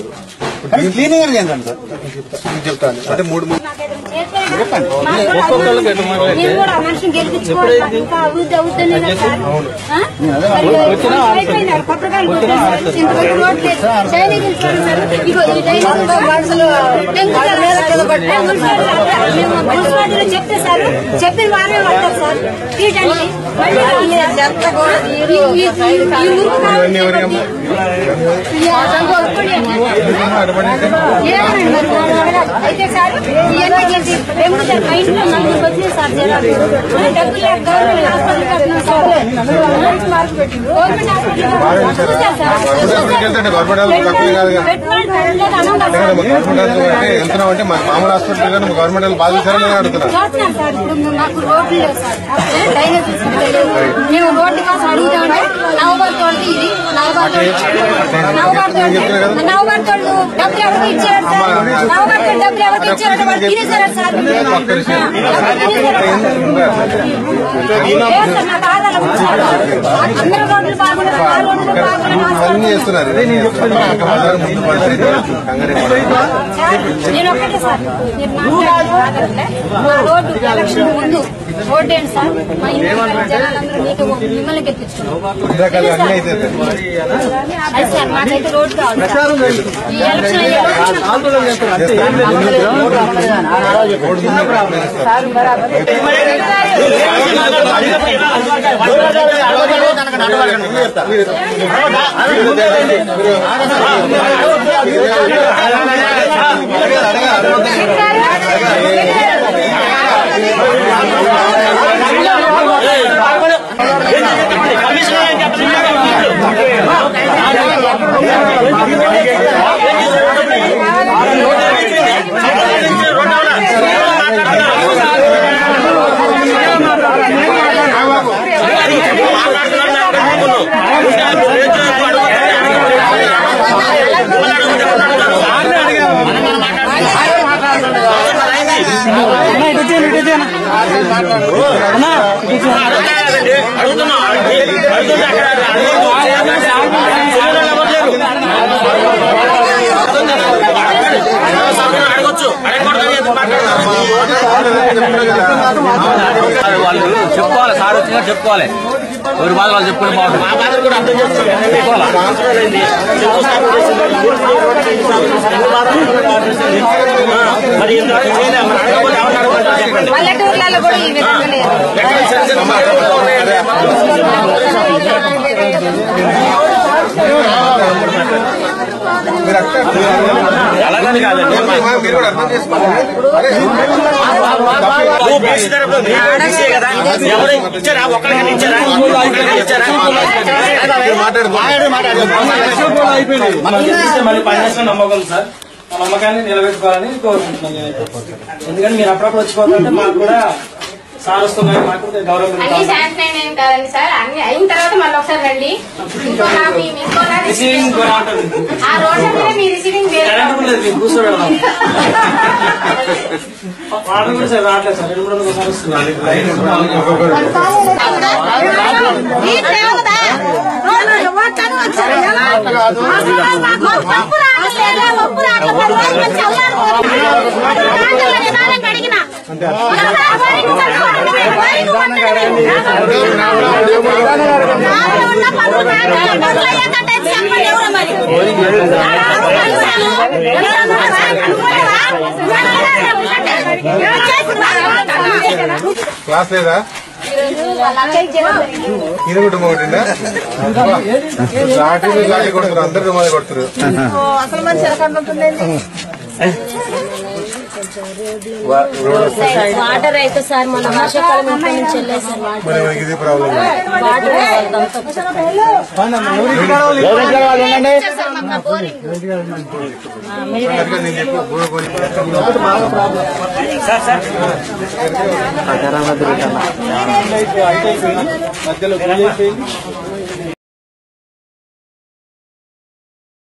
కాదు క్లీనింగ్ చేయండి సార్ మీకు చెప్తాను అంటే మూడు మూడు నేను కూడా ఆ మనిషిని గెలిపించుకోవాలి నాకు ఇంకా అభివృద్ధి అవుతుంది కదా సార్. ఆ? మరి అయిపోయింది. ఆ కొత్తకాయలు కొట్టేసారు. ఇంతవరకు రోడ్ లేదు. డ్రైనేజ్ ఇస్తారు సార్. ఇగో ఈ డ్రైనేజ్ మనుషులు టెంకుల మీద కింద పడి- ఆ మున్సిపాలిటీ సార్, మేము మున్సిపాలిటీలో చెప్తే సార్ చెప్పిన వారే పడతారు సార్ తీయటానికి మళ్ళీ ఈ- ఈ- ఈ- ఈ ఊరు కావాలి. ఈ సంఘం ఒక్కడే. ఏమనండి మరి నాలుగు అడగాలి. అయితే సార్ ఇవన్నీ చేసి ఎప్పుడు సార్ మా ఇంట్లో నలుగురు వచ్చినాయి సార్ జనాలు మన డబ్బులు లేక గవర్నమెంట్ హాస్పిటల్ కట్టినాం సార్ గవర్నమెంట్ హాస్పిటల్ చూశారు సార్. గవర్నమెంట్ హాస్పిటల్కి వెళ్తే తక్కువే కాదుగా. పెట్టుబడి పెట్టలేదు అన్నం కాదు సార్. గవర్నమెంట్ అంటే ఎంత అంటే మా మామూలు హాస్పిటల్ కానీ గవర్నమెంట్ వాళ్ళు బాగా చూసారని అడుగుతున్నా చూస్తున్నాం సార్ ఇప్పుడు మాకు రోడ్లు లేవు సార్ డ్రైనేజ్ సిస్టమ్ లేవు మేము రోడ్డు కోసం అడుగుతామంటే నవబాద్ తోటి ఇది నవబాద్ నవబాద్ తోటి నవబాద్ తోడు డబ్బులు ఎవరికి ఇచ్చారు సార్ నవబాద్ తోడు డబ్బులు ఎవరికి ఇచ్చారు వాళ్ళు తినేసారు సార్ డబ్బులు తినేసారు సార్. లేదు సార్, నాకు ఆధారాలు ఉంచారు. అందరూ రోడ్లు బాగున్నాయి ఆ రోడ్లు బాగున్నాయి అన్ని చేస్తున్నారు ముందు పరిస్థితి కంగారు పడదు. నేను ఒక్కటే సార్ మీరు మాట్లాడాలంటే మా రోడ్డు ఎలక్షన్ ముందు రోడ్డు ఏంటి సార్ మా ఇంటి జనాలందరూ మీకు మిమ్మల్ని గెలిపించుకున్నాం ఇందాక అన్ని అయితే అది సార్ మాకైతే రోడ్డు కావాలి సార్. ఈ ఎలక్షన్ అయ్యే వాళ్ళు చెప్పుకోవాలి సార్ వచ్చినా చెప్పుకోవాలి ఎవరి బాధ వాళ్ళు చెప్పుకుంటే బాగుంటుంది పల్లెటూర్లలో కూడా ఈ విధంగా లేదు మీరు అట్లా అలాగని కాదండి మీరు కూడా అర్థం చేసుకోవాలి నువ్వు బీసీ తరపున నీకు బీసీ కదా ఎవరు ఇచ్చారా ఒకరికి ఇచ్చారా ఒకరికి ఇచ్చారా మనం గెలిస్తే మళ్ళీ పది లక్షలు నమ్మకం సార్ ఆ నమ్మకాన్ని నిలబెట్టుకోవాలని కోరుకుంటున్నాం నేనైతే ఎందుకంటే మీరు అప్పుడప్పుడు వచ్చిపోతుంటే మాకు కూడా సార్ వస్తున్నారు మాకు కూడా గౌరవం అన్ని పెరుగుతుంది. శాంక్షన్ అయిన ఏం కాదండి సార్ అన్ని అయిన తర్వాత మళ్ళీ ఒకసారి రండి ఇంకో కాపీ ఇంకో కాపీ రిసీవింగ్ కూడా ఉంటుంది ఆ రోజు మీద మీ రిసీవింగ్ వేరే కరెంట్ కూడా లేదు మీరు కూర్చోవడం వాటర్ కూడా సార్ రావట్లేదు సార్ రెండు మూడు రోజులు ఒకసారి వస్తుంది క్లాస్ లేదా ఈయన కుటుంబం ఒకటిందా లాఠీలు లాఠీ కొడుతున్నారు అందరు రుమాలి కొడుతున్నారు వాటర్ అయితే సార్ మన వర్షాకాలం ఇంటి నుంచి వెళ్ళేది సార్ వాటర్ మరి మనకి ఇది ప్రాబ్లం వాటర్ నేను చెప్పి భూమి కొని మధ్యలో